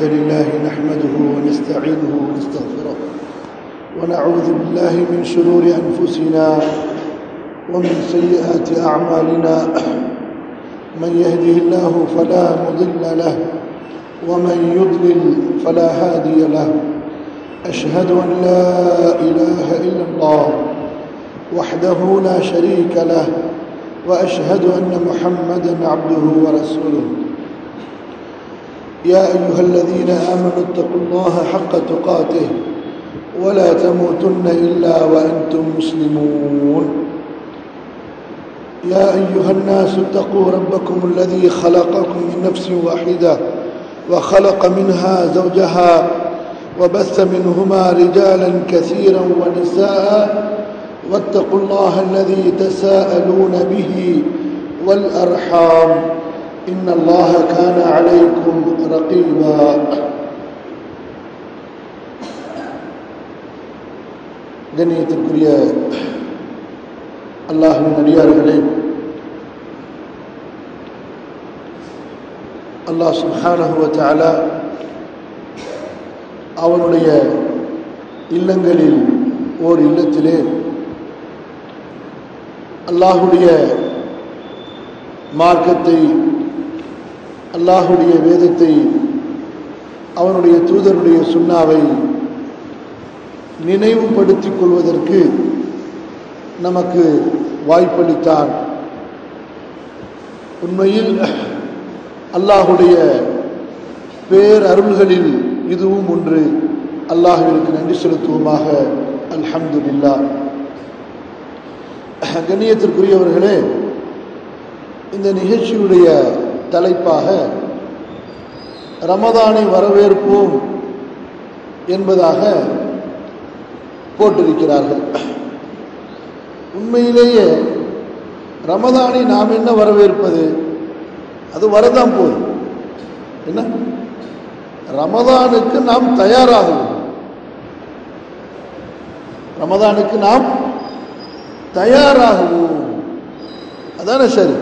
الحمد لله نحمده ونستعينه ونستغفره ونعوذ بالله من شرور أنفسنا ومن سيئات أعمالنا من يهده الله فلا مضل له ومن يضلل فلا هادي له أشهد أن لا إله إلا الله وحده لا شريك له وأشهد أن محمدا عبده ورسوله يا أيها الذين آمنوا اتقوا الله حق تقاته ولا تموتن إلا وأنتم مسلمون يا أيها الناس اتقوا ربكم الذي خلقكم من نفس واحدة وخلق منها زوجها وبث منهما رجالا كثيرا ونساء واتقوا الله الذي تساءلون به والأرحام إن الله كان عليكم رقيبا கண்ணியத்திற்குரிய அல்லாஹின் அடியார்களே அல்லாஹ் சுஹானஹுவ தஆலா அவனுடைய இல்லங்களில் ஓர் இல்லத்திலே அல்லாஹுடைய மார்க்கத்தை அல்லாஹுடைய வேதத்தை அவனுடைய தூதருடைய சுண்ணாவை நினைவுபடுத்திக் கொள்வதற்கு நமக்கு வாய்ப்பளித்தான் உண்மையில் அல்லாஹுடைய பேரருள்களில் இதுவும் ஒன்று அல்லாஹுவிற்கு நன்றி செலுத்துவோமாக அல்ஹம்துலில்லா கண்ணியத்திற்குரியவர்களே இந்த நிகழ்ச்சியுடைய தலைப்பாக ரமதானை வரவேற்போம் என்பதாக போட்டிருக்கிறார்கள் உண்மையிலேயே ரமதானை நாம் என்ன வரவேற்பது அது வரதான் போதும் என்ன ரமதானுக்கு நாம் தயாராகுவோம் ரமதானுக்கு நாம் தயாராகுவோம் அதானே சரி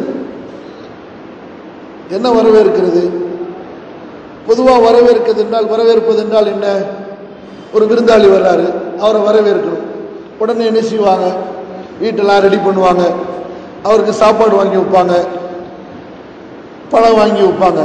என்ன வரவேற்கிறது பொதுவாக வரவேற்கிறது என்றால் வரவேற்பது என்றால் என்ன ஒரு விருந்தாளி வர்றாரு அவரை வரவேற்கணும் உடனே என்ன செய்வாங்க வீட்டெல்லாம் ரெடி பண்ணுவாங்க அவருக்கு சாப்பாடு வாங்கி வைப்பாங்க பழம் வாங்கி வைப்பாங்க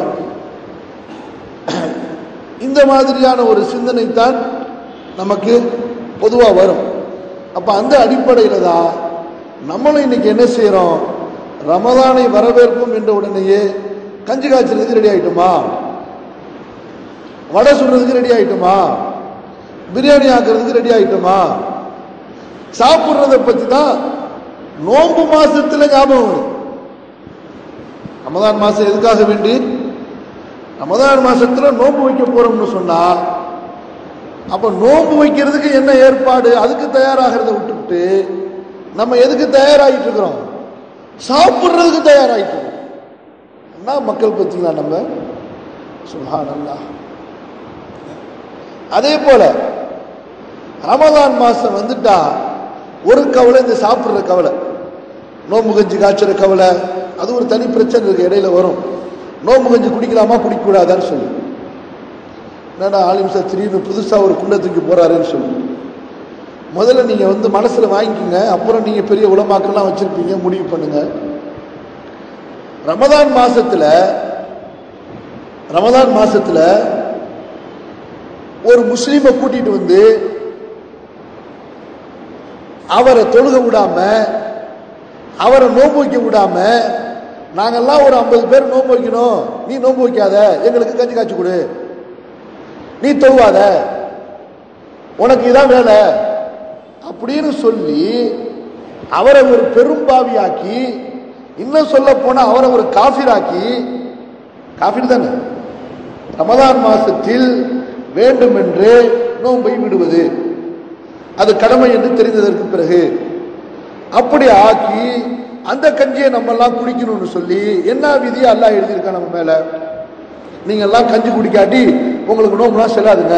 இந்த மாதிரியான ஒரு சிந்தனை தான் நமக்கு பொதுவாக வரும் அப்போ அந்த அடிப்படையில் தான் நம்மளும் இன்னைக்கு என்ன செய்கிறோம் ரமதானை வரவேற்போம் என்ற உடனேயே கஞ்சி காய்ச்சறதுக்கு ரெடி ஆயிட்டுமா வடை சுடுறதுக்கு ரெடி ஆயிட்டுமா பிரியாணி ஆக்குறதுக்கு ரெடி ஆயிட்டுமா சாப்பிட்றத பற்றி தான் நோன்பு மாசத்துல ஞாபகம் வரும் ரமதான் மாசம் எதுக்காக வேண்டி ரமதான் மாசத்துல நோன்பு வைக்க போறோம்னு சொன்னா அப்ப நோன்பு வைக்கிறதுக்கு என்ன ஏற்பாடு அதுக்கு தயாராகிறத விட்டுவிட்டு நம்ம எதுக்கு தயாராகிட்டு இருக்கிறோம் சாப்பிட்றதுக்கு தயாராகிட்டு இருக்கோம் என்ன மக்கள் பத்திங்களா நம்ம சுஹான் அல்லா அதே போல ரமதான் மாசம் வந்துட்டா ஒரு கவலை இந்த சாப்பிட்ற கவலை நோம்பு கஞ்சி காய்ச்சற கவலை அது ஒரு தனி பிரச்சனை இருக்கு இடையில வரும் நோம்பு கஞ்சி குடிக்கலாமா குடிக்கக்கூடாதான்னு சொல்லி என்னடா ஆலிம் சார் திடீர்னு புதுசாக ஒரு குண்டத்துக்கு போறாருன்னு சொல்லி முதல்ல நீங்கள் வந்து மனசில் வாங்கிக்கோங்க அப்புறம் நீங்கள் பெரிய உலமாக்கெல்லாம் வச்சுருப்பீங்க முடிவு பண்ணுங்க ரமதான் மாசத்துல ரமதான் மாசத்துல ஒரு முஸ்லீமை கூட்டிட்டு வந்து அவரை தொழுக விடாம அவரை நோன்பு வைக்க விடாம நாங்கெல்லாம் ஒரு ஐம்பது பேர் நோன்பு வைக்கணும் நீ நோன்பு வைக்காத எங்களுக்கு கஞ்சி காய்ச்சி கொடு நீ தொழுவாத உனக்கு இதான் வேலை அப்படின்னு சொல்லி அவரை ஒரு பெரும்பாவியாக்கி இன்னும் சொல்ல போனா அவரை ஒரு காஃபிராக்கி காஃபிர் தானே ரமதான் மாசத்தில் வேண்டும் என்று நோன்பை விடுவது அது கடமை என்று தெரிந்ததற்கு பிறகு அப்படி ஆக்கி அந்த கஞ்சியை நம்ம எல்லாம் குடிக்கணும்னு சொல்லி என்ன விதியா எல்லாம் எழுதியிருக்கா நம்ம மேல நீங்க எல்லாம் கஞ்சி குடிக்காட்டி உங்களுக்கு நோம்புலாம் செல்லாதுங்க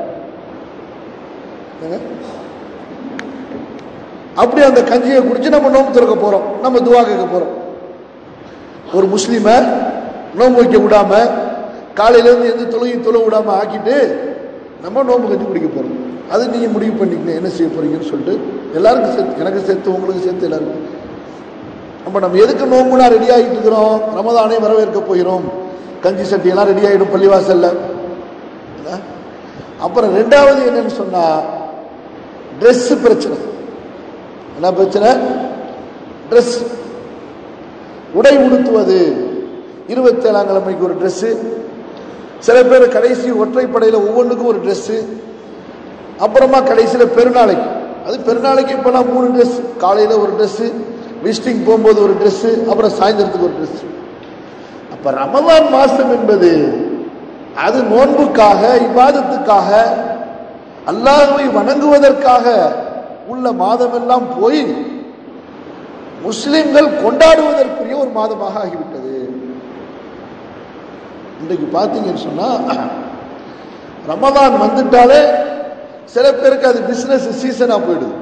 அப்படி அந்த கஞ்சியை குடிச்சு நம்ம நோம்பு திறக்க போறோம் நம்ம துவா கேட்க போறோம் ஒரு முஸ்லீமை நோன்பு வைக்க விடாம காலையில இருந்து எந்த தொழுகையும் தொழ விடாம ஆக்கிட்டு நம்ம நோன்பு கஞ்சி குடிக்க போறோம் அது நீங்க முடிவு பண்ணிக்கங்க என்ன செய்ய போறீங்கன்னு சொல்லிட்டு எல்லாருக்கும் சேர்த்து எனக்கு சேர்த்து உங்களுக்கு சேர்த்து எல்லாருக்கும் அப்ப நம்ம எதுக்கு நோம்புனா ரெடி ஆகிட்டு இருக்கிறோம் ரமதானே வரவேற்க போகிறோம் கஞ்சி சட்டியெல்லாம் ரெடி ஆகிடும் பள்ளிவாசல்ல இல்ல? அப்புறம் ரெண்டாவது என்னன்னு சொன்னா Dress பிரச்சனை என்ன பிரச்சனை Dress உடை உடுத்துவது இருபத்தி ஏழாம் கிழமைக்கு ஒரு Dress சில பேர் கடைசி ஒற்றைப்படையில் ஒவ்வொன்றுக்கும் ஒரு Dress அப்புறமா கடைசியில் பெருநாளைக்கு அது பெருநாளைக்கு இப்போலாம் மூணு Dress காலையில் ஒரு Dress விசிட்டிங் போகும்போது ஒரு Dress அப்புறம் சாயந்தரத்துக்கு ஒரு Dress அப்ப ரமலான் மாசம் என்பது அது நோன்புக்காக இபாதத்துக்காக அல்லாஹ்வை வணங்குவதற்காக உள்ள மாதமெல்லாம் போய் முஸ்லிம்கள் கொண்டாடுவதற்குரிய ஒரு மாதமாக ஆகிவிட்டது இன்றைக்கு பார்த்தீங்கன்னு சொன்னா ரமதான் வந்துட்டாலே சில பேருக்கு அது பிசினஸ் சீசனா போயிடுது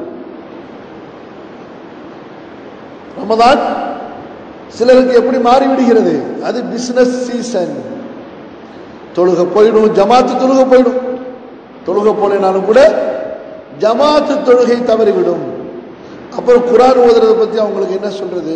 ரமதான் சிலருக்கு எப்படி மாறி விடுகிறது அது பிசினஸ் சீசன் தொழுக போயிடும் ஜமாத்து தொழுக போயிடும் தொழுக போலேனாலும் கூட ஜமாத்து தொழுகை தவறிவிடும் அப்புறம் குரான் ஓதுறதை பத்தி அவங்களுக்கு என்ன சொல்றது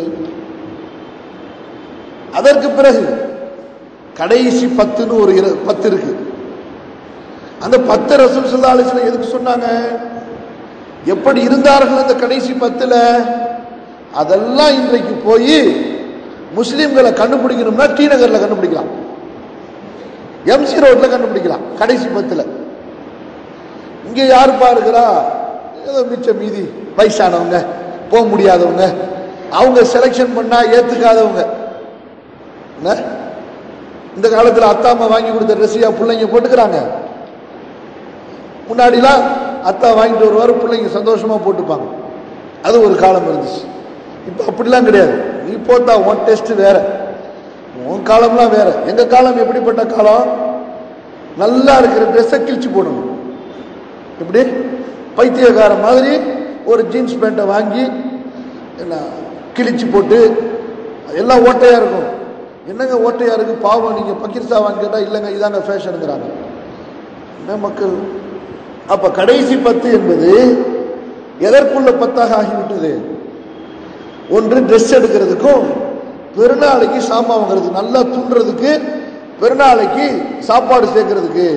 அதற்கு பிறகு கடைசி பத்துன்னு ஒரு இரு- பத்து இருக்கு அந்த பத்து ரசூல் சல்லா அலிஸ்லாம் எதுக்கு சொன்னாங்க எப்படி இருந்தார்கள் அந்த கடைசி பத்துல அதெல்லாம் இன்றைக்கு போய் முஸ்லிம்களை கண்டுபிடிக்கணும்னா டி நகர்ல கண்டுபிடிக்கலாம் எம்சி ரோட்ல கண்டுபிடிக்கலாம் கடைசி பத்துல இங்க யாருப்பா இருக்கிறா ஏதோ மிச்ச மீதி வயசானவங்க போக முடியாதவங்க அவங்க செலெக்ஷன் பண்ணா ஏத்துக்காதவங்க என்ன? இந்த காலத்துல அத்தா அம்மா வாங்கி கொடுத்த ட்ரெஸ்ஸையா பிள்ளைங்க போட்டுக்கிறாங்க முன்னாடிலாம் அத்தா வாங்கிட்டு வருவாரு பிள்ளைங்க சந்தோஷமா போட்டுப்பாங்க அது ஒரு காலம் இருந்துச்சு இப்போ அப்படிலாம் கிடையாது நீ போட்டா உன் டெஸ்ட் வேற உன் காலம்லாம் வேற எங்க காலம் எப்படிப்பட்ட காலம் நல்லா இருக்கிற ட்ரெஸ்ஸை கிழிச்சு போடணும் எப்படி பைத்தியக்கார மாதிரி ஒரு ஜீன்ஸ் பேண்ட்டை வாங்கி என்ன கிழிச்சு போட்டு எல்லாம் ஓட்டையா இருக்கும் என்னங்க ஓட்டையா இருக்கு பாவம் நீங்க பக்கீர்சாவான்னு கேட்டா இல்லைங்க இதாங்க ஃபேஷனுங்கிறாங்க என்ன மக்கள் அப்ப கடைசி பத்து என்பது எதற்குள்ள பத்தாக ஆகிவிட்டது ஒன்று ட்ரெஸ் எடுக்கிறதுக்கும் பெருநாளைக்கு சாமான் வாங்குறதுக்கு நல்லா துண்டுறதுக்கு பெருநாளைக்கு சாப்பாடு சேர்க்கறதுக்கு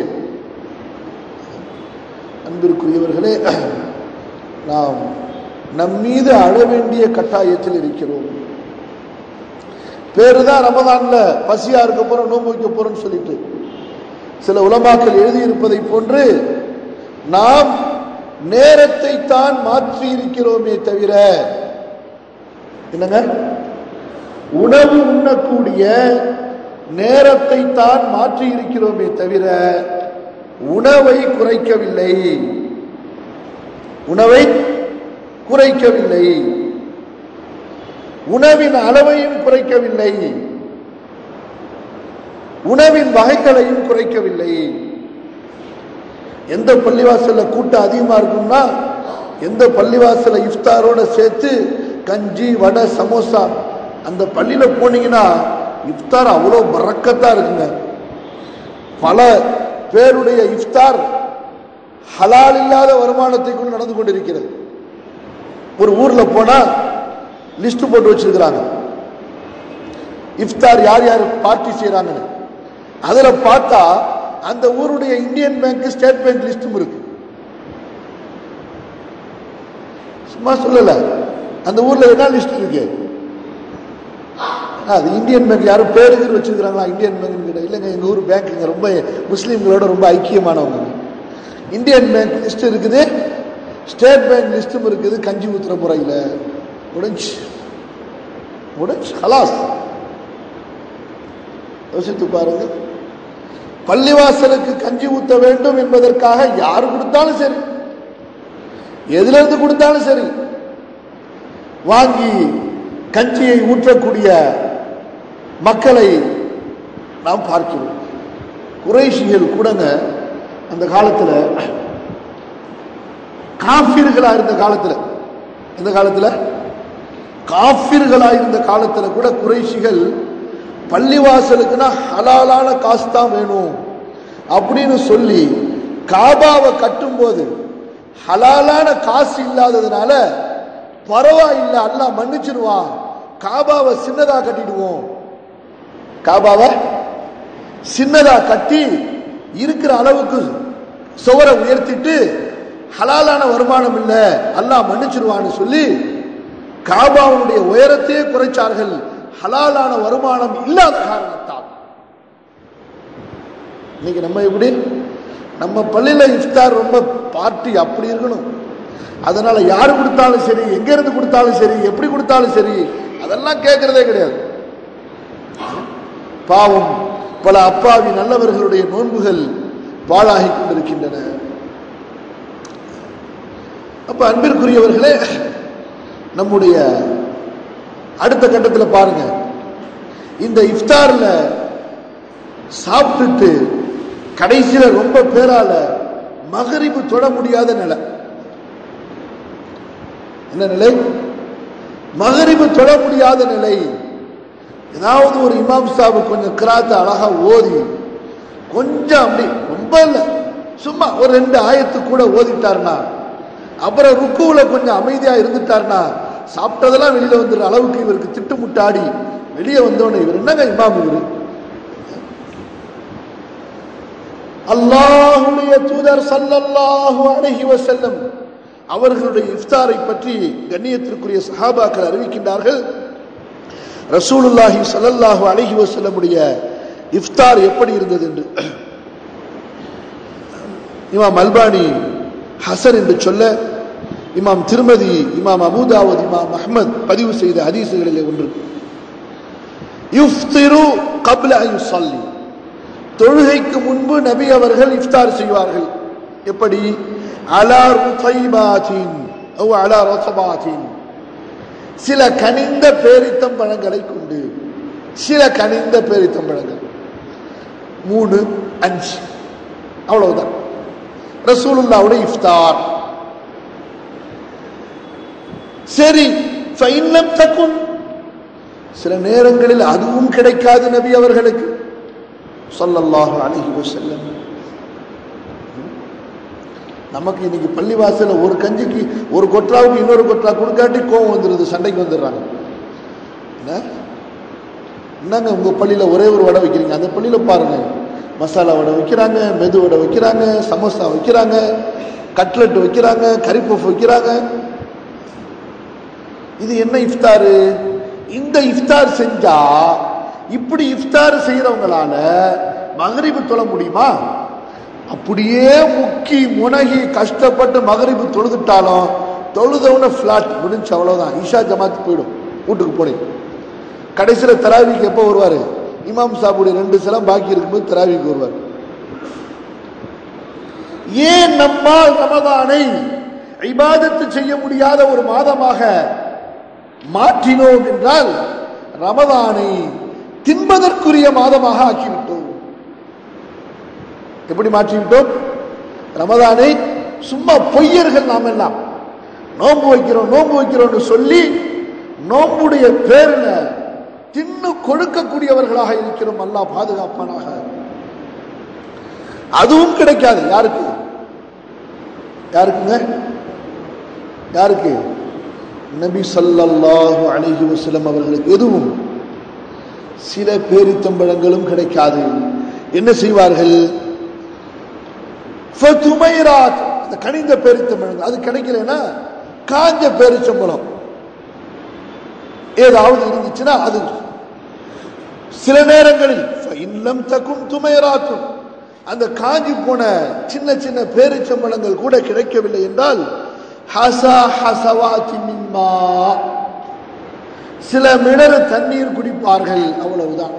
அன்பிற்குரியவர்களே நாம் நம் மீது அழ வேண்டிய கட்டாயத்தில் இருக்கிறோம் பேரு தான் ரமதான்ல பசியா இருக்க போறோம் நோன்பு வைக்க போறோம்னு சொல்லிட்டு சில உலமாக்கள் எழுதியிருப்பதை போன்று நாம் நேரத்தை தான் மாற்றி இருக்கிறோமே தவிர என்னங்க உணவு உண்ணக்கூடிய நேரத்தை தான் மாற்றி இருக்கிறோமே தவிர உணவை குறைக்கவில்லை உணவை குறைக்கவில்லை உணவின் அளவையும் குறைக்கவில்லை உணவின் வகைகளையும் குறைக்கவில்லை எந்த பள்ளிவாசல்ல கூட்டம் அதிகமா இருக்கும்னா எந்த பள்ளிவாசல்ல இஃப்தாரோட சேர்த்து கஞ்சி வடை சமோசா அந்த பள்ளியில போனீங்கன்னா இஃப்தார் அவ்வளோ பறக்கத்தா இருக்குங்க பல பேருடைய இஃப்தார் ஹலால் இல்லாத வருமானத்தை கொண்டு நடந்து கொண்டிருக்கிறது ஒரு ஊர்ல போனா லிஸ்ட் போட்டு வச்சிருக்கிறாங்க இஃப்தார் யார் யார் பார்ட்டி செய்யறாங்கன்னு அதுல பார்த்தா அந்த ஊருடைய இந்தியன் பேங்க் ஸ்டேட் பேங்க் லிஸ்டும் இருக்கு சும்மா சொல்லல அந்த ஊர்ல என்ன லிஸ்ட் இருக்கு அது இந்தியன் பேங்க் யாரும் பேருக்கு வச்சிருக்கிறாங்களா இந்தியன் பேங்க் கிட்ட இல்லைங்க எங்க ஊர் பேங்க்குங்க ரொம்ப முஸ்லீம்களோட ரொம்ப ஐக்கியமானவங்க இந்தியன் பேங்க் லிஸ்ட் இருக்குது ஸ்டேட் பேங்க் லிஸ்டும் இருக்குது கஞ்சி ஊத்துற முறையில் முடிஞ்சு முடிஞ்சு ஹலாஸ் யோசித்து பாருங்க பள்ளிவாசலுக்கு கஞ்சி ஊத்த வேண்டும் என்பதற்காக யார் கொடுத்தாலும் சரி எதுல இருந்து கொடுத்தாலும் சரி வாங்கி கஞ்சியை ஊற்றக்கூடிய மக்களை நாம் பார்க்கிறோம் குறைஷிகள் கூடங்க அந்த காலத்துல காஃபிர்களா இருந்த காலத்துல இந்த காலத்துல காஃபிர்களா இருந்த காலத்துல கூட குறைஷிகள் பள்ளிவாசலுக்குன்னா ஹலாலான காசு தான் வேணும் அப்படின்னு சொல்லி காபாவை கட்டும்போது ஹலாலான காசு இல்லாததுனால பரவாயில்ல அல்லாஹ் மன்னிச்சிருவான் காபாவை சின்னதா கட்டிடுவோம் காபாவை சின்னதா கட்டி இருக்கிற அளவுக்கு சுவரை உயர்த்திட்டு ஹலாலான வருமானம் இல்ல அல்லாஹ் மன்னிச்சிருவான்னு சொல்லி காபாவுடைய உயரத்தையே குறைச்சார்கள் ஹலாலான வருமானம் இல்லாத காரணத்தால் இன்னைக்கு நம்ம எப்படி நம்ம பள்ளியில இஃப்தார் ரொம்ப பார்ட்டி அப்படி இருக்கணும் அதனால யாரு கொடுத்தாலும் சரி எங்க இருந்து கொடுத்தாலும் சரி எப்படி கொடுத்தாலும் சரி அதெல்லாம் கேட்கறதே கிடையாது பாவம் பல அப்பாவி நல்லவர்களுடைய நோன்புகள் பாழாகி கொண்டிருக்கின்றன அப்ப அன்பிற்குரியவர்களே நம்முடைய அடுத்த கட்டத்தில் பாருங்க இந்த இஃப்தார்ல சாப்பிட்டுட்டு கடைசியில ரொம்ப பேரால மகரிபு தொட முடியாத நிலை என்ன நிலை மகரிபு தொட முடியாத நிலை ஏதாவது ஒரு இமாம் சாபு கொஞ்சம் கிராத்த அழகா ஓதி கொஞ்சம் அப்படி ரொம்ப இல்லை சும்மா ஒரு ரெண்டு ஆயத்து கூட ஓதிட்டாருனா அப்புறம் ருக்குவுல கொஞ்சம் அமைதியா இருந்துட்டாருனா சாப்பிட்டதெல்லாம் வெளியில வந்துடுற அளவுக்கு இவருக்கு திட்டுமுட்டாடி வெளியே வந்தோடனே இவர் என்னங்க இமாம் இவரு அல்லாஹுடைய தூதர் சல்லல்லாஹு அலைஹி வஸல்லம் அவர்களுடைய இஃப்தாரை பற்றி கண்ணியத்திற்குரிய சஹாபாக்கள் அறிவிக்கின்றார்கள் ரசூலுல்லாஹி ஸல்லல்லாஹு அலைஹி வஸல்லமுடைய இஃப்தார் எப்படி இருந்தது என்று இமாம் அல்பானி ஹசன் என்று சொல்ல இமாம் திருமதி இமாம் அபூதாவத் இமாம் அஹ்மத் பதிவு செய்த ஹதீசுகளிலே ஒன்று யுஃப்திரு கப்ல அன் யுஸல்லி தொழுகைக்கு முன்பு நபி அவர்கள் இஃப்தார் செய்வார்கள் எப்படி அலா ருதைபாத்தின் ஓ அலா ரசபாத்தின் சில கனிந்த பேரித்தம் பழங்களை கொண்டு சில கனிந்த பேரித்தம் பழங்கள் மூணு அஞ்சு அவ்வளவுதான் ரசூலுல்லாவுடைய இஃப்தார் சரி ஃபைன்லம் தக்குன் சில நேரங்களில் அதுவும் கிடைக்காது நபி அவர்களுக்கு சொல்லல்லாஹு அலைஹி வஸல்லம் நமக்கு இன்னைக்கு பள்ளிவாசல ஒரு கஞ்சிக்கு ஒரு கொற்றாவுக்கு இன்னொரு கொற்றா கொடுக்காட்டி கோவம் வந்துடுது சண்டைக்கு வந்துடுறாங்க என்ன என்னங்க உங்க பள்ளியில ஒரே ஒரு வடை வைக்கிறீங்க அந்த பள்ளியில பாருங்க மசாலா வடை வைக்கிறாங்க மெது வடை வைக்கிறாங்க சமோசா வைக்கிறாங்க கட்லெட் வைக்கிறாங்க கறி பஃப் வைக்கிறாங்க இது என்ன இஃப்தாரு இந்த இஃப்தார் செஞ்சா இப்படி இஃப்தார் செய்யறவங்களால மகரிபு தொழ முடியுமா அப்படியே முக்கி முனகி கஷ்டப்பட்டு மகரிபு தொழுதுட்டாலும் தொழுதவன ஃபிளாட் முடிஞ்சு அவ்வளவுதான் ஈஷா ஜமாத் போயிடும் வீட்டுக்கு போனேன் கடைசியில தராவிக்கு எப்போ வருவாரு இமாம் சாபுடைய ரெண்டு சிலம் பாக்கி இருக்கும்போது தராவிக்கு வருவார் ஏன் நம்மால் ரமதானை இபாதத்து செய்ய முடியாத ஒரு மாதமாக மாற்றினோம் என்றால் ரமதானை தின்பதற்குரிய மாதமாக ஆக்கிவிட்டோம் எப்படி மாற்றிவிட்டோம் ரமதானை சும்மா பொய்யர்கள் நாம் எல்லாம் நோன்பு வைக்கிறோம் நோன்பு வைக்கிறோம்னு சொல்லி நோன்புடைய பேரில் தின்னு கொடுக்கக்கூடியவர்களாக இருக்கிறோம் அல்லாஹ் பாதுகாப்பானாக அதுவும் கிடைக்காது யாருக்கு யாருக்குங்க யாருக்கு நபி ஸல்லல்லாஹு அலைஹி வஸல்லம் அவர்களுக்கு எதுவும் சில பேரித்தம்பழங்களும் கிடைக்காது என்ன செய்வார்கள் ஃபதுமைராத் அந்த கனிந்த பேரித்தம்பழங்கள் அது கிடைக்கலன்னா காஞ்ச பேரிச்சம்பழம் ஏதாவது இருந்துச்சுன்னா அது சில நேரங்களில் இல்லம் தக்கும் துமைராத்தும் அந்த காஞ்சி போன சின்ன சின்ன பேரிச்சம்பழங்கள் கூட கிடைக்கவில்லை என்றால் ஹசா ஹசவாத்தி மின்மா சில மிணறு தண்ணீர் குடிப்பார்கள் அவ்வளவுதான்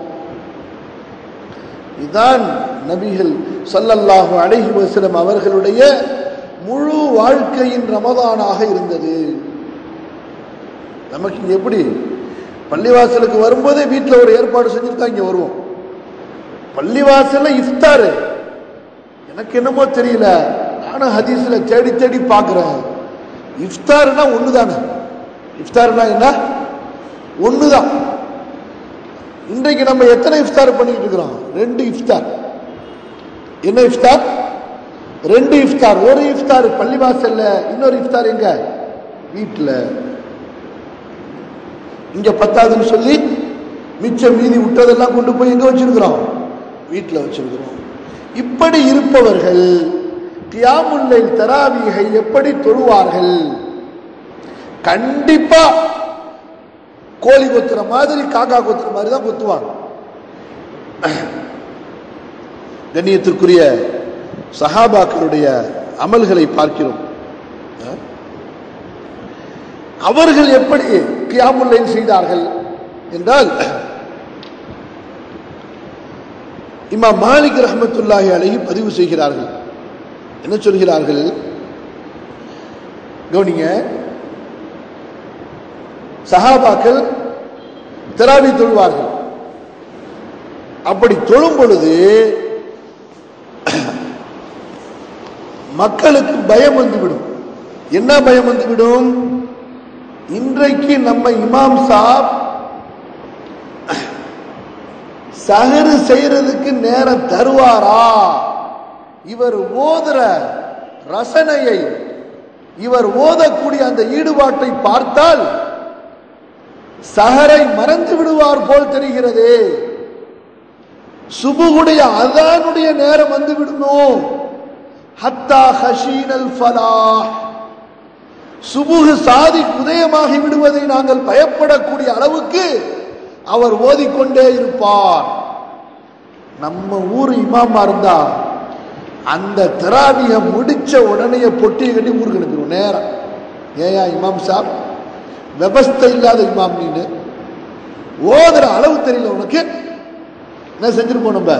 இதுதான் நபிகள் ஸல்லல்லாஹு அலைஹி வஸல்லம் அவர்களுடைய முழு வாழ்க்கையின் ரமதானாக இருந்தது நமக்கு இங்க எப்படி பள்ளிவாசலுக்கு வரும்போதே வீட்டில் ஒரு ஏற்பாடு செஞ்சுட்டு தான் இங்க வருவோம் பள்ளிவாசல்ல இஃப்தாரு எனக்கு என்னமோ தெரியல நானும் ஹதீஸ்ல தேடி தேடி பார்க்கிறேன் இஃப்தார்னா ஒண்ணுதானே இஃப்தார்னா என்ன ஒண்ணுதான் இன்றைக்கு நம்ம எத்தனை இஃப்தார் பண்ணிட்டு இருக்கிறோம் ரெண்டு இஃப்தார் என்ன இஃப்தார் ரெண்டு இஃப்தார் ஒரு இஃப்தார் பள்ளிவாசல்ல இன்னொரு இஃப்தார் எங்க வீட்டில் இங்க பத்தாதுன்னு சொல்லி மிச்சம் மீதி விட்டதெல்லாம் கொண்டு போய் எங்க வச்சிருக்கிறோம் வீட்டில் வச்சிருக்கிறோம் இப்படி இருப்பவர்கள் கியாமுல்லை தராவீகை எப்படி தொழுவார்கள் கண்டிப்பா கோழி கொத்துற மாதிரி காக்கா கொத்துற மாதிரி தான் கொத்துவாங்க கண்ணியத்திற்குரிய சஹாபாக்களுடைய அமல்களை பார்க்கிறோம் அவர்கள் எப்படி கியாமுல்லை செய்தார்கள் என்றால் இமாம் மாலிக் ரஹமத்துல்லாஹி அலைஹி பதிவு செய்கிறார்கள் என்ன சொல்கிறார்கள் கவனிங்க சஹாபாக்கள் திராவி தொழுவார்கள் அப்படி தொழும் பொழுது மக்களுக்கு பயம் வந்துவிடும் என்ன பயம் வந்துவிடும் இன்றைக்கு நம்ம இமாம் சாப் சகரு செய்யறதுக்கு நேரம் தருவாரா இவர் ஓதுற ரசனையை இவர் ஓதக்கூடிய அந்த ஈடுபாட்டை பார்த்தால் சஹரை மறந்து விடுவார் போல் தெரிகிறதே சுபுகுடைய அதானுடைய நேரம் வந்து விடணும் ஹத்தா ஹஷீனல் ஃபலா சுபுகு சாதி உதயமாகி விடுவதை நாங்கள் பயப்படக்கூடிய அளவுக்கு அவர் ஓதிக்கொண்டே இருப்பார் நம்ம ஊர் இமாமா இருந்தா அந்த திராவிய முடிச்ச உடனே பொட்டியை கட்டி ஊருக்கு அனுப்பிடுவோம் நேரம் ஏயா இமாம் சாப் விவஸ்தை இல்லாத இமாம் நீனு ஓதுற அளவு தெரியல உனக்கு என்ன செஞ்சிருப்போம் நம்ம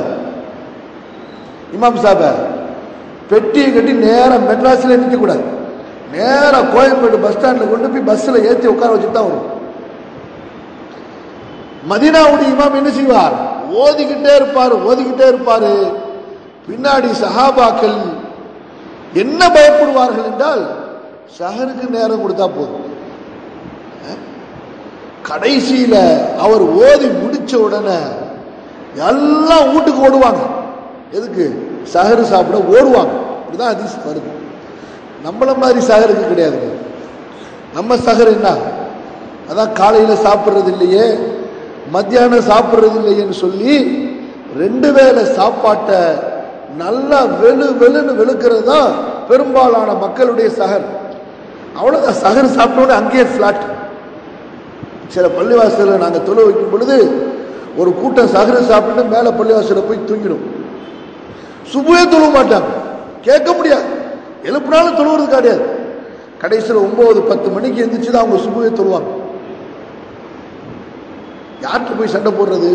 இமாம் சாப பெட்டியை கட்டி நேரம் மெட்ராஸ்ல நிற்க கூடாது நேரா கோயம்பேடு பஸ் ஸ்டாண்ட்ல கொண்டு போய் பஸ்ல ஏத்தி உட்கார வச்சுட்டு தான் வரும் மதினாவுடைய இமாம் என்ன செய்வார் ஓதிக்கிட்டே இருப்பார் ஓதிக்கிட்டே இருப்பாரு பின்னாடி சஹாபாக்கள் என்ன பயப்படுவார்கள் என்றால் சஹருக்கு நேரம் கொடுத்தா போதும் கடைசியில அவர் ஓதி முடிச்ச உடனே எல்லாம் வீட்டுக்கு ஓடுவாங்க எதுக்கு சஹரு சாப்பிட ஓடுவாங்க இப்படிதான் அதிஸ் வருது நம்மள மாதிரி சஹருக்கு கிடையாதுங்க நம்ம சஹர் என்ன அதான் காலையில சாப்பிட்றது இல்லையே மத்தியானம் சாப்பிட்றது இல்லையேன்னு சொல்லி ரெண்டு வேளை சாப்பாட்டை நல்லா வெளு வெளுன்னு வெளுக்கிறது தான் பெரும்பாலான மக்களுடைய சகர் அவ்வளோதான் சகர் சாப்பிட்டோன்னே அங்கேயே ஃப்ளாட் சில பள்ளிவாசலில் நாங்கள் தொழு வைக்கும் பொழுது ஒரு கூட்டம் சகரு சாப்பிட்டு மேலே பள்ளிவாசலில் போய் தூங்கிடும் சுபுவே தொழுவ மாட்டாங்க கேட்க முடியாது எழுப்பினாலும் தொழுவது கிடையாது கடைசியில் ஒன்பது பத்து மணிக்கு எந்திரிச்சு தான் அவங்க சுபுவே தொழுவாங்க யார்கிட்ட போய் சண்டை போடுறது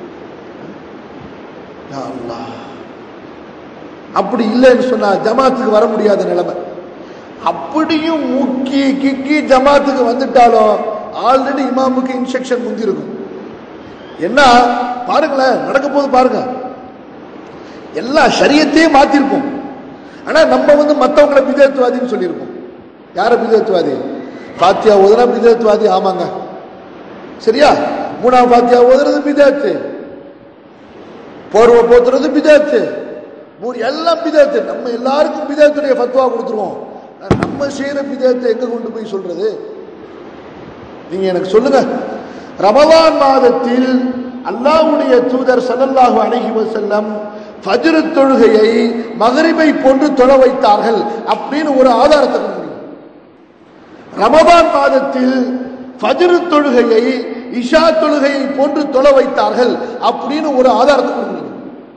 யா அல்லாஹ். அப்படி இல்லைன்னு சொன்னா ஜமாத்துக்கு வர முடியாத நிலைமை அப்படியும் முக்கி கிக்கி ஜமாத்துக்கு வந்துட்டாலும் ஆல்ரெடி இமாமுக்கு இன்ஸ்ட்ரக்ஷன் முந்திருக்கும் என்ன பாருங்களேன் நடக்க போது பாருங்க எல்லா சரியத்தையும் மாத்திருப்போம் ஆனா நம்ம வந்து மத்தவங்களை பிதத்துவாதின்னு சொல்லியிருப்போம் யார பிதத்துவாதி பாத்தியா ஓதுனா பிதத்துவாதி ஆமாங்க சரியா மூணாம் பாத்தியா ஓதுறது பிதாத்து போர்வை போத்துறது பிதாத்து மூணு எல்லாம் பிதாத்து நம்ம எல்லாருக்கும் பிதாத்துடைய ஃபத்வா கொடுத்துருவோம் ஆனா நம்ம செய்யற பிதாத்தை எங்க கொண்டு போய் சொல்றது நீங்க எனக்கு சொல்லுங்க ரமலான் மாதத்தில் அல்லாஹ்வுடைய தூதர் ஸல்லல்லாஹு அலைஹி வஸல்லம் ஃபஜ்ர் தொழுகையை மகரிபை போன்று தொழ வைத்தார்கள் அப்படின்னு ஒரு ஆதாரத்தை கொண்டு வாங்க. ரமபான் மாதத்தில் ஃபஜ்ர் தொழுகையை இஷா தொழுகையை போன்று தொழ வைத்தார்கள் அப்படின்னு ஒரு ஆதாரத்தை கொண்டு வாங்க.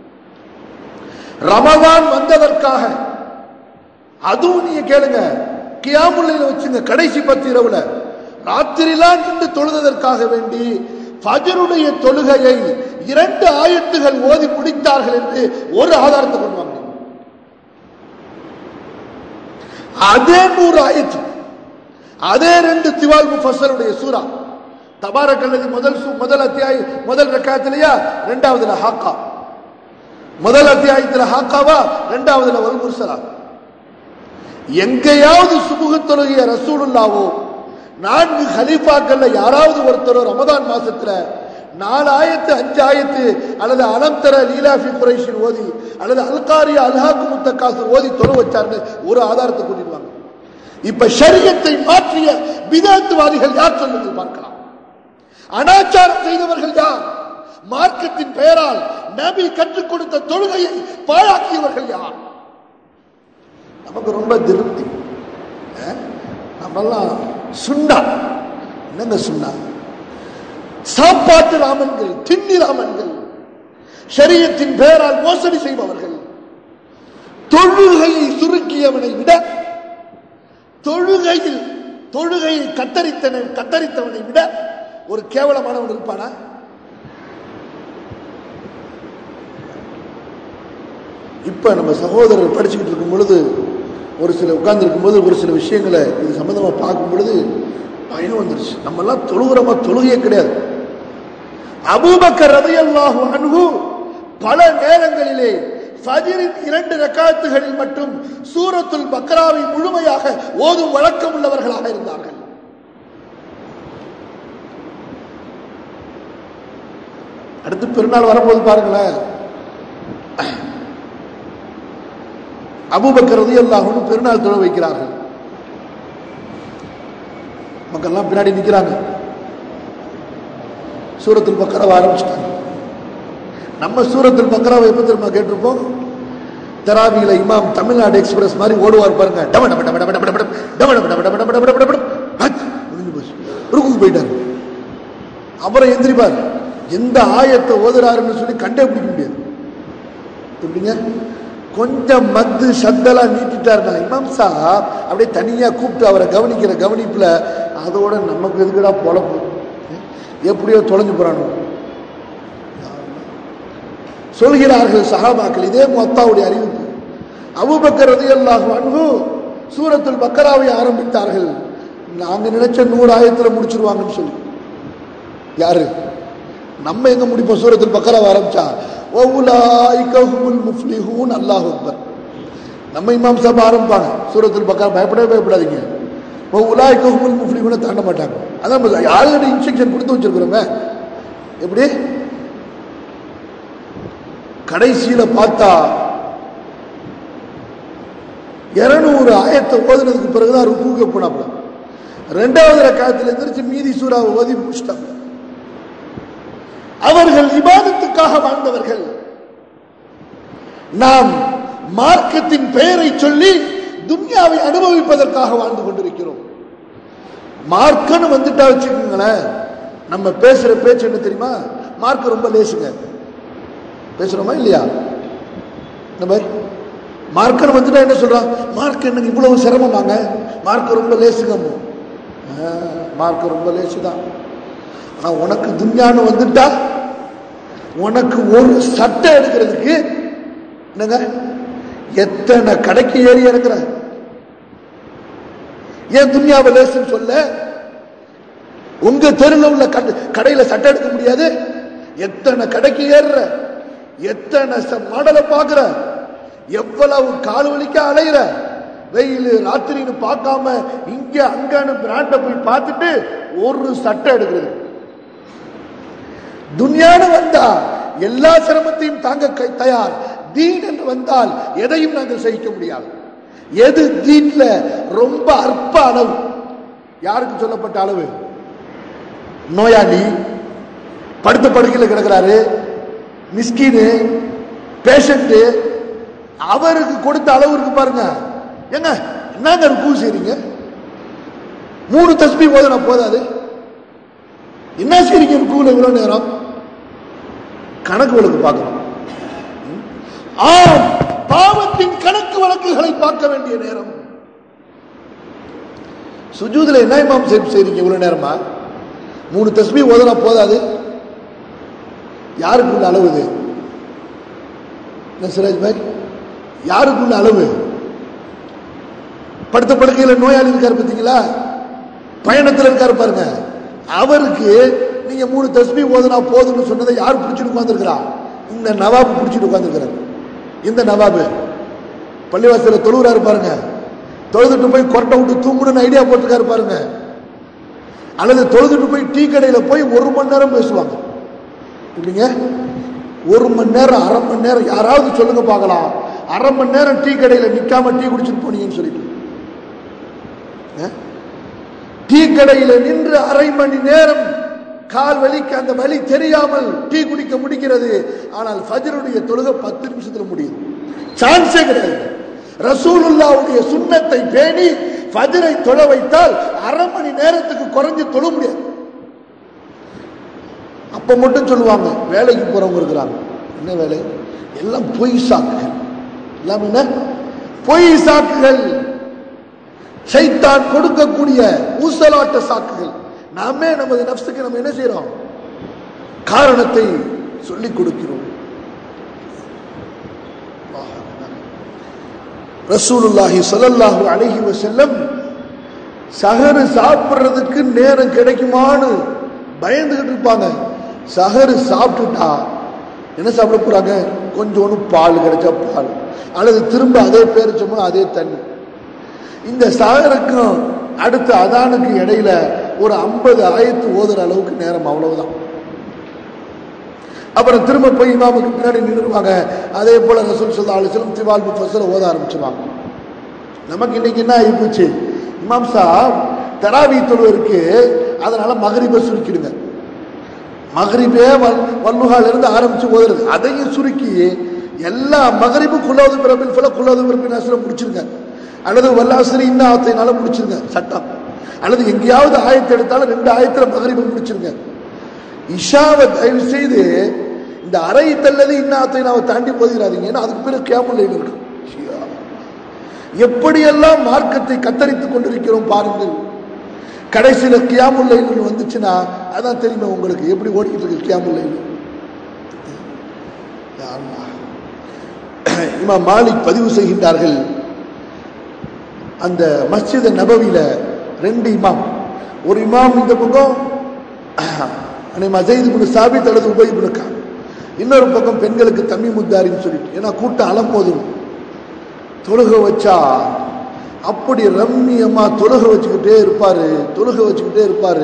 ரமதான் வந்ததற்காக அதுவும் நீங்க கேளுங்க கியாமுல்லையில வச்சுங்க கடைசி பத்து இரவுல ராத்திரிலாம் நின்று தொழுததற்காக வேண்டி ஃபஜருடைய தொழுகையை இரண்டு ஆயத்துகள் ஓதி முடித்தார்கள் என்று ஒரு ஆதாரத்தை கொண்டு வாங்க அதே நூறு ஆயத்து அதே ரெண்டு திவால் முஃபஸலுடைய சூரா தபாரக் அல்லது முதல் சு- முதல் அத்தியாய முதல் ரக்காத்திலையா ரெண்டாவதுல ஹாக்கா முதல் அத்தியாயத்துல ஹாக்காவா ரெண்டாவதுல வல் முர்சலா எங்கேயாவது சுபுக தொழுகிய ரசூலுல்லாவோ நான்கு ஹலீஃபாக்கள்ல யாராவது ஒருத்தரோ ரமதான் மாசத்துல நாலு ஆயத்து அஞ்சு ஆயத்து அல்லது அலம்தர லீலாஃபி குறைஷின் ஓதி அல்லது அல்காரியா அல்ஹாக்கு முத்தக்காசு ஓதி தொழு வச்சாருன்னு ஒரு ஆதாரத்தை கூட்டிடுவாங்க இப்ப ஷரியத்தை மாற்றிய விதாத்துவாதிகள் யார் சொல்லுங்கள் பார்க்கலாம் அனாச்சாரம் செய்தவர்கள் யார் மார்க்கத்தின் பெயரால் நபி கற்றுக் கொடுத்த தொழுகையை பாழாக்கியவர்கள் யார் நமக்கு ரொம்ப திருப்தி அஹ், நம்மெல்லாம் சுண்ணா என்னங்க சுண்ணா சாப்பாட்டு ராமன்கள் திண்ணி ராமன்கள் ஷரியத்தின் பெயரால் மோசடி செய்பவர்கள் தொழுகையை சுருக்கியவனை விட தொழுகையில் தொழுகையை கத்தரித்தன கத்தரித்தவனை விட ஒரு கேவலமானவன் இருப்பானா இப்ப நம்ம சகோதரர் படிச்சுக்கிட்டு இருக்கும் பொழுது ஒரு சில உட்கார்ந்து இருக்கும்போது ஒரு சில விஷயங்களை இது சம்பந்தமா பார்க்கும் பொழுது பயம் வந்துருச்சு நம்ம எல்லாம் தொழுகிறோமா தொழுகையே கிடையாது அபூபக்கர் ரதையல்லாஹு அன்ஹு பல நேரங்களிலே ஃபஜ்ரின் இரண்டு ரக்காத்துகளில் மட்டும் சூரத்துல் பக்ராவை முழுமையாக ஓதும் வழக்கம் உள்ளவர்களாக இருந்தார்கள் அடுத்து பெருநாள் வரும்போது பாருங்களேன் அபூபக்கர் ரலியல்லாஹு பெருநாள் தொழ வைக்கிறார்கள் மக்கள்லாம் பின்னாடி நிக்கிறாங்க சூரத்துல் பக்கராவை ஆரம்பிச்சிட்டாங்க நம்ம சூரத்துல் பக்கராவை எப்போ தெரியுமா கேட்டிருப்போம் தராவியில இமாம் தமிழ்நாடு எக்ஸ்பிரஸ் மாதிரி ஓடுவார் பாருங்க டம டம டம டம டம டம டம டம டம டம டம டம டம டம டம ஹச், முடிஞ்சு போச்சு ருக்குக்கு போயிட்டாரு அப்புறம் எந்திரிப்பார் எந்த ஆயத்தை ஓதுறாருன்னு சொல்லி கண்டே பிடிக்க முடியாது எப்படிங்க கொஞ்சம் மத்து சத்தெல்லாம் நீட்டிட்டாருனா இமாம் சாப் அப்படியே தனியா கூப்பிட்டு அவரை கவனிக்கிற கவனிப்புல அதோட நமக்கு எதுக்குடா பொழப்பு எப்படியோ தொலைஞ்சு போறானோ சொல்கிறார்கள் சஹாபாக்கள் இதே மொத்தாவுடைய அறிவிப்பு அபூபக்கர் ரலியல்லாஹு அன்ஹு சூரத்துல் பக்கராவை ஆரம்பித்தார்கள் நாங்க நினைச்ச நூறு ஆயத்துல முடிச்சிருவாங்கன்னு சொல்லி யாரு நம்ம எங்க முடிப்போம் சூரத்துல் பக்கராவை ஆரம்பிச்சா ஒவுலாய்க ஹுமுல் முஃப்லிஹூன் அல்லாஹ் அக்பர் நம்ம இமாம் சாப் ஆரம்பிப்பாங்க சூரத்துல் பக்கரா பயப்படவே பயப்படாதீங்க ஒவுலாய்க ஹுமுல் முஃப்லிஹூனை தாண்ட மாட்டாங்க அதான் ஆல்ரெடி இன்ஸ்ட்ரக்ஷன் கொடுத்து வச்சிருக்கிறோங்க எப்படி கடைசியில பார்த்தா இருநூறு ஆயத்தை ஓதுனதுக்கு பிறகுதான் ருக்குக்கு போனாப்ல ரெண்டாவது ரக்காயத்தில் எந்திரிச்சு மீதி சூறாவை ஓதி முடிச்சிட்டாங்க அவர்கள் இபாதத்துக்காக வாழ்ந்தவர்கள் நாம் மார்க்கத்தின் பெயரை சொல்லி துன்யாவை அனுபவிப்பதற்காக வாழ்ந்து கொண்டிருக்கிறோம் மார்க்கன்னு வந்துட்டா வச்சுக்கோங்களேன் நம்ம பேசுற பேச்சு என்ன தெரியுமா மார்க் ரொம்ப லேசுங்க பேசுறோமா இல்லையா இந்த மாதிரி மார்க்கர் வந்துட்டா என்ன சொல்றான் மார்க் என்ன இவ்வளவு சிரமமாங்க மார்க் ரொம்ப லேசுங்க மார்க் ரொம்ப லேசு தான் ஆனா உனக்கு துன்யான்னு வந்துட்டா உனக்கு ஒரு சட்டை எடுக்கிறதுக்கு என்னங்க எத்தனை கடைக்கு ஏறி இறங்குற ஏன் துன்யாவை லேசுன்னு சொல்ல உங்க தெருல உள்ள கட- கடையில சட்டை எடுக்க முடியாது எத்தனை கடைக்கு ஏறுற எத்தனை ச- மாடலை பாக்குற எவ்வளவு கால் வலிக்க அலையிற வெயில் ராத்திரின்னு பார்க்காம இங்க அங்கன்னு பிராண்ட போய் பார்த்துட்டு ஒரு சட்டை எடுக்கிறது துன்யான வந்தா எல்லா சிரமத்தையும் தாங்க கை- தயார் தீன் என்று வந்தால் எதையும் நாங்கள் சகிக்க முடியாது எது தீன்ல ரொம்ப அற்ப அளவு யாருக்கு சொல்லப்பட்ட அளவு நோயாளி படுத்த படுக்கையில் கிடக்கிறாரு மிஸ்கின்னு பேஷண்ட் அவருக்கு கொடுத்த அளவு இருக்கு பாருங்க ஏங்க என்னங்க ருக்கு செய்றீங்க மூணு தஸ்பி போதுனா போதாது என்ன செய்றீங்க ருக்குல இவ்வளவு நேரம் கணக்கு வழக்கு பார்க்கணும் ஆம் பாவத்தின் கணக்கு வழக்குகளை பார்க்க வேண்டிய நேரம் சுஜூதுல என்ன இமாம் செய்து செய்றீங்க இவ்வளவு நேரமா மூணு தஸ்பி ஓதுனா போதாது யாருக்குள்ள அளவு இது என்ன சிராஜ் பாய் யாருக்குள்ள அளவு படுத்த படுக்கையில் நோயாளி இருக்காரு பார்த்தீங்களா பயணத்தில் இருக்காரு பாருங்க அவருக்கு நீங்க மூணு தஸ்பி ஓதுனா போதும்னு சொன்னதை யார் பிடிச்சிட்டு உட்காந்துருக்கிறா இந்த நவாபு பிடிச்சிட்டு உட்காந்துருக்கிறார் இந்த நவாபு பள்ளிவாசல தொழுகிறாரு பாருங்க தொழுதுட்டு போய் கொரட்டை விட்டு தூங்கணும்னு ஐடியா போட்டிருக்காரு பாருங்க அல்லது தொழுதுட்டு போய் டீ கடையில போய் ஒரு மணி நேரம் பேசுவாங்க எப்படிங்க ஒரு மணி நேரம் அரை மணி நேரம் யாராவது சொல்லுங்க பார்க்கலாம் அரை மணி நேரம் டீ கடையில் நிற்காம டீ குடிச்சிட்டு போனீங்கன்னு சொல்லிட்டு அஹ்? டீ கடையில் நின்று அரை மணி நேரம் கால் வலிக்கு அந்த வலி தெரியாமல் டீ குடிக்க முடிகிறது ஆனால் ஃபஜ்ருடைய தொழுகை பத்து நிமிஷத்துல முடியுது சான்ஸே கிடையாது ரசூலுல்லாவுடைய சுண்ணத்தை பேணி ஃபஜ்ரை தொழ வைத்தால் அரை மணி நேரத்துக்கு குறைஞ்சு தொழ முடியாது அப்ப மட்டும் சொல்லுவாங்க வேலைக்கு போறவங்க இருக்கிறாங்க என்ன வேலை எல்லாம் பொய் சாக்குகள் எல்லாம் என்ன பொய் சாக்குகள் சைத்தான் கொடுக்கக்கூடிய ஊசலாட்ட சாக்குகள் நாமே நமது நப்சுக்கு நம்ம என்ன செய்யறோம் காரணத்தை சொல்லிக் கொடுக்கிறோம் ரசூலுல்லாஹி ஸல்லல்லாஹு அலைஹி வஸல்லம் சஹரு சாப்பிடுறதுக்கு நேரம் கிடைக்குமான்னு பயந்துகிட்டு இருப்பாங்க சஹரு சாப்பிட்டுட்டா என்ன சாப்பிட போறாங்க கொஞ்சோண்டு பால் கிடைச்சா பால் அல்லது திரும்ப அதே பேரிச்சோம்னா அதே தண்ணி இந்த சஹருக்கும் அடுத்த அதானுக்கு இடையில ஒரு ஐம்பது ஆயத்து ஓதுற அளவுக்கு நேரம் அவ்வளவுதான் அப்புறம் திரும்ப போய் இமாமுக்கு பின்னாடி நின்றுருவாங்க அதே போல ரசூல் சொல்லா அலிஸ்லம் திவால் முஃபஸல ஓத ஆரம்பிச்சிருவாங்க நமக்கு இன்னைக்கு என்ன ஆகி போச்சு இமாம் சாப் தராவி தொழுவருக்கு அதனால மகரிபை சுருக்கிடுங்க மகரிபே வல் வல்லுகால இருந்து ஆரம்பிச்சு ஓதுறது அதையும் சுருக்கி எல்லா மகரிபு குல்லாவது பிரபில் ஃபல குல்லாவது பிரபின் அசுரம் முடிச்சிருங்க அல்லது வல்லாசிரி இந்த ஆத்தைனால முடிச்சிருங்க சட்டம் அல்லது எங்கேயாவது ஆயத்தை எடுத்தாலும் ரெண்டு ஆயத்துல மகரிபு முடிச்சிருங்க இஷாவை தயவு செய்து இந்த அறை தள்ளது இன்னாத்தை நாம தாண்டி போகிறாதீங்க ஏன்னா அதுக்கு பிறகு கேமல் இருக்கு ஷியா. எப்படியெல்லாம் மார்க்கத்தை கத்தரித்துக் கொண்டிருக்கிறோம் பாருங்கள் கடைசியில கியாமுல் லைல் வந்துச்சுன்னா அதான் தெரியுமே உங்களுக்கு எப்படி ஓடிக்கிட்டு இருக்கு கியாமுல் லைல் இமாம் மாலிக் பதிவு செய்கின்றார்கள் அந்த மஸ்ஜித் நபவியில ரெண்டு இமாம் ஒரு இமாம் இந்த பக்கம் மசைது புனு சாபித் அல்லது உபய் புனுக்கா இன்னொரு பக்கம் பெண்களுக்கு தம்மி முத்தாரின்னு சொல்லிட்டு ஏன்னா கூட்டம் அலம்போதும் தொழுக வச்சா அப்படி ரம்மியமா தொழுக வச்சுக்கிட்டே இருப்பாரு தொழுக வச்சுக்கிட்டே இருப்பாரு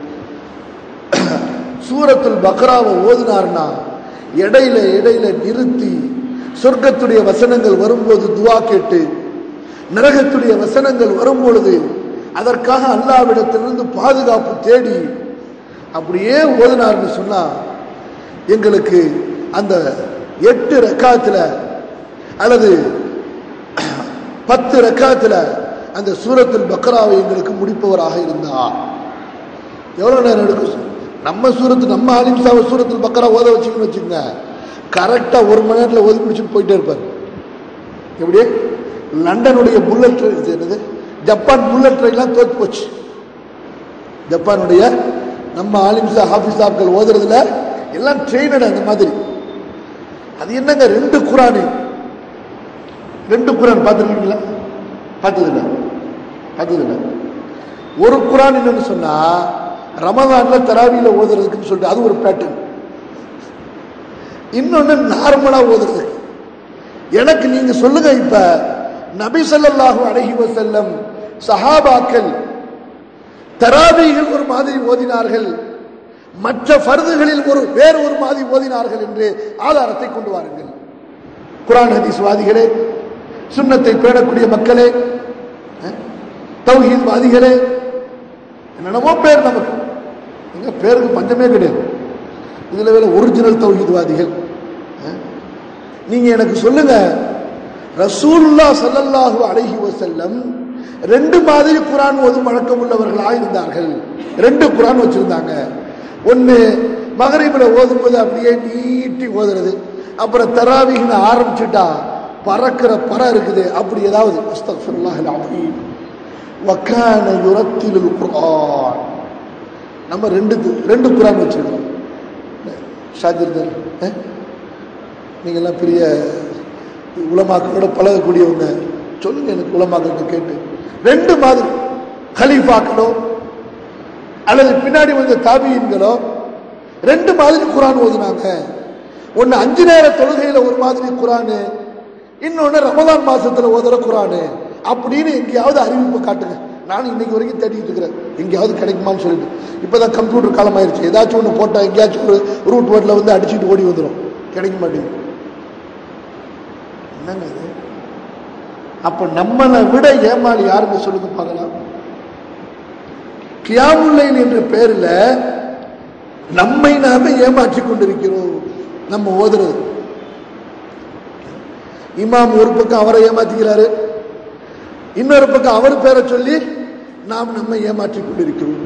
சூரத்துல் பக்ராவை ஓதினார்னா இடையில இடையில நிறுத்தி சொர்க்கத்துடைய வசனங்கள் வரும்போது துவா கேட்டு நரகத்துடைய வசனங்கள் வரும்பொழுது அதற்காக அல்லாவிடத்திலிருந்து பாதுகாப்பு தேடி அப்படியே ஓதினார்னு சொன்னா எங்களுக்கு அந்த எட்டு ரக்காத்துல அல்லது பத்து ரக்காத்துல அந்த சூரத்தில் பக்ராவை எங்களுக்கு முடிப்பவராக இருந்தார் எவ்வளவு நேரம் எடுக்கும் நம்ம சூரத்து நம்ம அலிம்சாவை சூரத்தில் பக்கரா ஓத வச்சுக்கணும்னு வச்சுக்கோங்க கரெக்டா ஒரு மணி நேரத்தில் ஓதி முடிச்சுட்டு போயிட்டே இருப்பார் எப்படி லண்டனுடைய புல்லட் ட்ரெயின் இது என்னது ஜப்பான் புல்லட் ட்ரெயின்லாம் தோத்து போச்சு ஜப்பானுடைய நம்ம ஆலிம்சா ஹாஃபிஸாக்கள் ஓதுறதுல எல்லாம் ட்ரெயினட் அந்த மாதிரி அது என்னங்க ரெண்டு குரானு ரெண்டு குரான் பார்த்துருக்கீங்களா பார்த்ததில்ல பார்த்ததில்ல ஒரு குரான் என்னன்னு சொன்னா ரமதான்ல தராவியில ஓதுறதுக்குன்னு சொல்லிட்டு அது ஒரு பேட்டர்ன் இன்னொன்னு நார்மலா ஓதுறதுக்கு எனக்கு நீங்க சொல்லுங்க இப்ப நபி ஸல்லல்லாஹு அலைஹி வஸல்லம் சஹாபாக்கள் தராவிகள் ஒரு மாதிரி ஓதினார்கள் மற்ற ஃபர்துகளில் ஒரு வேறு ஒரு மாதிரி ஓதினார்கள் என்று ஆதாரத்தை கொண்டு வாருங்கள் குரான் ஹதீஸ் வாதிகளே சுன்னத்தை பேணக்கூடிய மக்களே அஹ், தௌஹீத் வாதிகளே என்னென்னமோ பேர் நமக்கு எங்க பேருக்கு பஞ்சமே கிடையாது இதுல வேற ஒரிஜினல் தௌஹீத்வாதிகள் அஹ், நீங்க எனக்கு சொல்லுங்க ரசூலுல்லா ஸல்லல்லாஹு அலைஹி வஸல்லம் ரெண்டு மாதிரி குரான் ஓதும் வழக்கம் உள்ளவர்களாக இருந்தார்கள் ரெண்டு குரான் வச்சிருந்தாங்க ஒன்னு மகரிபில் ஓதும்போது அப்படியே நீட்டி ஓதுறது அப்புறம் தராவின்னு ஆரம்பிச்சுட்டா பறக்கிற பற இருக்குது அப்படி ஏதாவது அஸ்தக்ஃபிருல்லாஹில் அலீம் வக்கான யுரத்திலுல் குர்ஆன் நம்ம ரெண்டு ரெண்டு குரான் வச்சிருக்கோம் ஷாஜிர்தன் நீங்கள்லாம் பெரிய உலமாக்களோட பழகக்கூடியவங்க சொல்லுங்க எனக்கு உலமாக்கள் கேட்டு ரெண்டு மாதிரி ஹலீஃபாக்களோ அல்லது பின்னாடி வந்த தாபியின்களோ ரெண்டு மாதிரி குரான் ஓதுனாங்க ஒன்னு அஞ்சு நேர தொழுகையில ஒரு மாதிரி குரானு இன்னொன்னு ரமதான் மாசத்துல ஓதுற குரானு அப்படின்னு எங்கேயாவது அறிவிப்பு காட்டுங்க நான் இன்னைக்கு வரைக்கும் தேடிட்டு இருக்கிறேன் எங்கேயாவது கிடைக்குமான்னு சொல்லிட்டு இப்பதான் கம்ப்யூட்டர் காலம் ஆயிருச்சு ஏதாச்சும் ஒன்று போட்டா எங்கேயாச்சும் ஒரு ரூட் வேர்ட்ல வந்து அடிச்சுட்டு ஓடி வந்துடும் கிடைக்க மாட்டேங்குது என்னங்க இது அப்ப நம்மளை விட ஏமாளி யாருன்னு சொல்லுங்க பார்க்கலாம் கியாமுல்லைன் என்ற பேர்ல நம்மை நாமே ஏமாற்றி கொண்டிருக்கிறோம் நம்ம ஓதுறது இமாம் ஒரு பக்கம் அவரை ஏமாத்திக்கிறாரு இன்னொரு பக்கம் அவர் பேரை சொல்லி நாம் நம்மை ஏமாற்றி கொண்டிருக்கிறோம்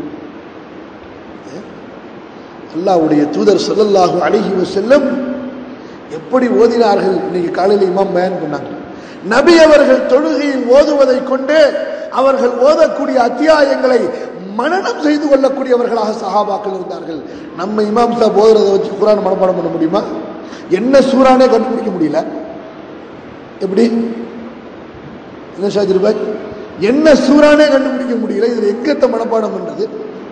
அல்லாஹ்வுடைய தூதர் ஸல்லல்லாஹு அலைஹி வஸல்லம் எப்படி ஓதினார்கள் இன்னைக்கு காலையில் இமாம் பயன் பண்ணாங்க நபி அவர்கள் தொழுகையில் ஓதுவதை கொண்டு அவர்கள் ஓதக்கூடிய அத்தியாயங்களை மனனம் செய்து கொள்ளக்கூடியவர்களாக சஹாபாக்கள் இருந்தார்கள் நம்ம இமாம் சாப் ஓதுறதை வச்சு குரான் மனப்பாடம் பண்ண முடியுமா என்ன சூறானே கண்டுபிடிக்க முடியல எப்படி என்ன ஷாஜிர் பாய் என்ன சூறானே கண்டுபிடிக்க முடியல இதுல எங்கத்த மனப்பாடம் பண்றது